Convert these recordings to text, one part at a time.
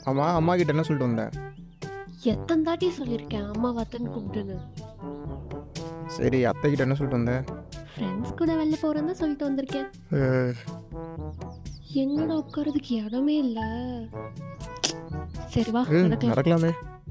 ஆமாம் அம்மா கிட்ட என்ன சொல்லிட்டு வந்தேன் எத்தனை தாட்டி சொல்லியிருக்கேன் அம்மா வத்தன்னு கூப்பிட்டுன்னு சரி அத்தை கிட்ட என்ன சொல்லிட்டு வந்தேன் ஃப்ரெண்ட்ஸ் கூட வெளில போகிறேன்னு தான் சொல்லிட்டு வந்திருக்கேன் அஹ், என்னடா உட்காரதுக்கு இடமே இல்லை சரி வா ம், நடக்கலாம் நடக்கலாமே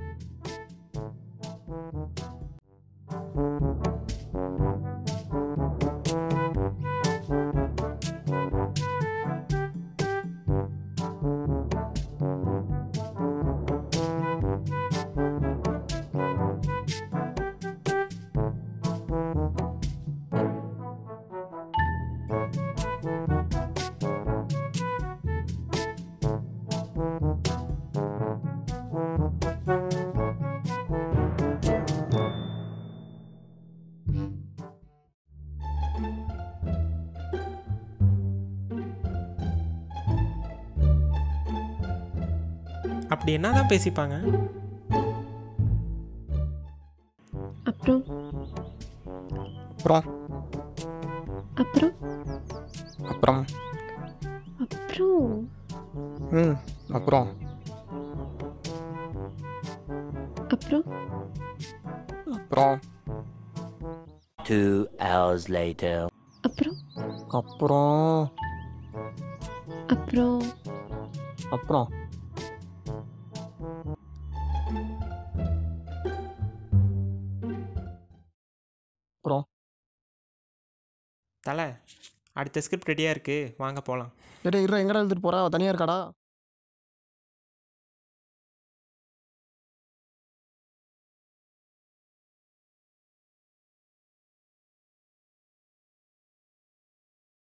அப்படி என்னதான் பேசிப்பாங்க அப்புறம் அப்புறம் அப்புறம் அப்புறம் அப்புறம் ம் அப்புறம் அப்புறம் அப்புறம் Two hours later. அப்புறம் அப்புறம் அப்புறம் அப்புறம் அப்புறம் தலை அடுத்த ஸ்கிரிப்ட் ரெடியாக இருக்குது வாங்க போகலாம் டேய் இருடா எங்கடா எழுதிட்டு போறா அவ தனியா இருக்காடா